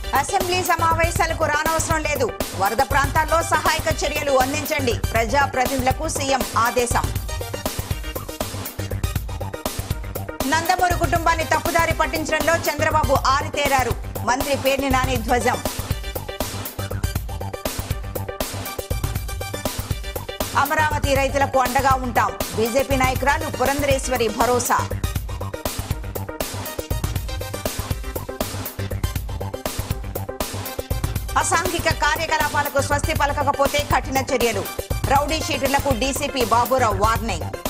assembly సమావేశాలకు రానవసరం లేదు వరద ప్రాంతాల్లో సహాయక చర్యలు అందించండి ప్రజా ప్రతినిధులకు సీఎం ఆదేశం నందమూరి కుటుంబాన్ని తప్పుదారి పట్టించడంలో చంద్రబాబు ఆరితేరారు మంత్రి పేర్ని నాని ధ్వజం అమరావతి రైతులకు అండగా ఉంటాం బీజేపీ నాయకురాలు పురంధరేశ్వరి భరోసా అసాంఘిక కార్యకలాపాలకు స్వస్తి పలకకపోతే కఠిన చర్యలు రౌడీ షీటర్లకు డీసీపీ బాబురావు వార్నింగ్